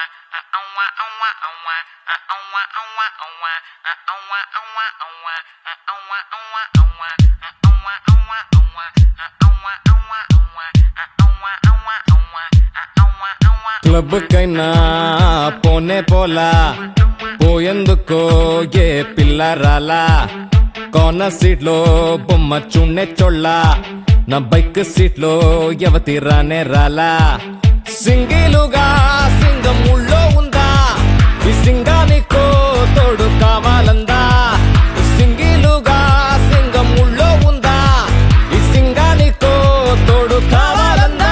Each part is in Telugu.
క్లబ్ కైనా పోనే పోలా పోయేందుకో ఏ పిల్ల రాలా కోన సీట్ లో బొమ్మ చున్నే చొళ్ళ నా బైక్ సీట్ లో యవతి రానే రాలా సింగిలుగా సింగం ఊళ్ళో ఉందా ఈ సింగానికో తోడు కావాలందా సింగిలుగా సింగం ఊళ్ళో ఉందా ఈ సింగానికో తోడు కావాలందా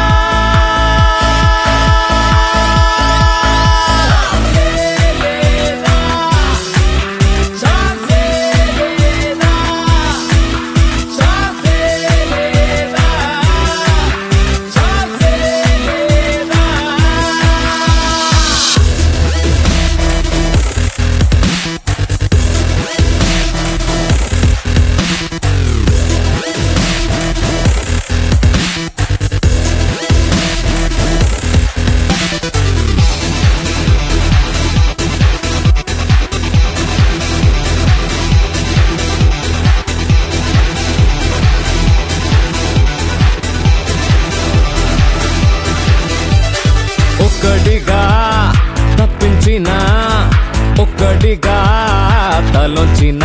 ఒక్కడిగా తప్పించిన ఒక్కడిగా తలొంచిన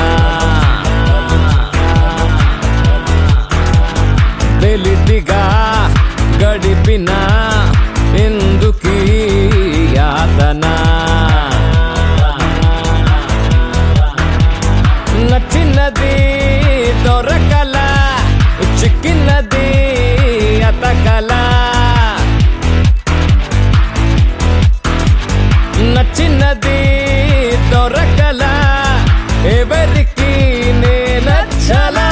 వెలితిగా గడిపిన ఎందుకీ యాతన నచ్చినది దొరకల చిక్కినది అతకల నచ్చినది దొరకల ఎవరికి నే నచ్చలా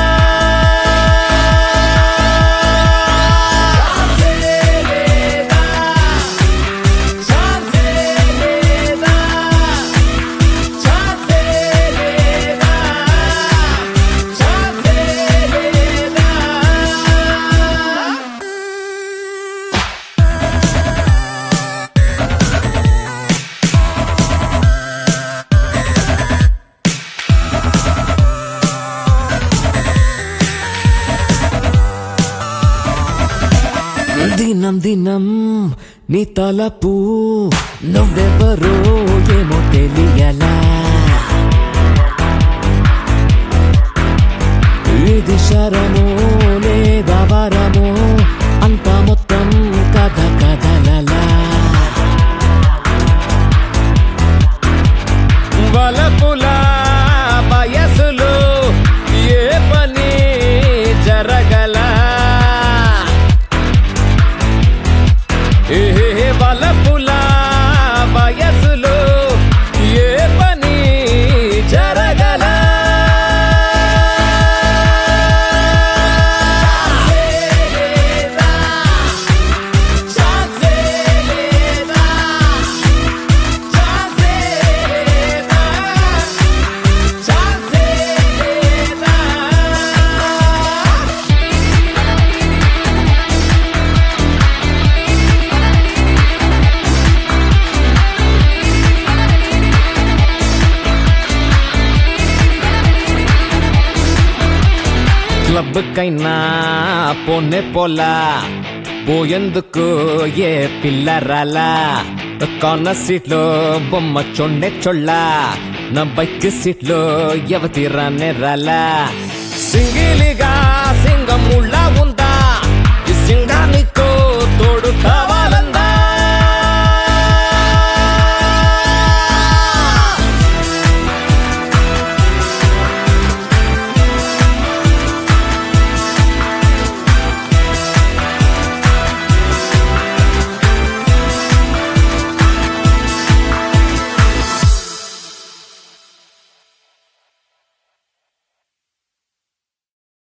దినం దినం నీ తలపు నువ్వెవరో ఏమో తెలియలా ఇది శరమో లేదా వరమో అంత మొత్తం కథ కథలలా వలపుల వయసులో ఏ పని జరగల ఏ వలపుల వయసులో ఏ పని జరగల క్లబ్ కైనా పోనే పోలా పోయేందుకు ఏ పిల్ల రాలా కొన్న సీట్ లో బొమ్మ చొండే చొళ్ళ నా బైక్ సీట్ లో యవతి రానే రాలా సింగి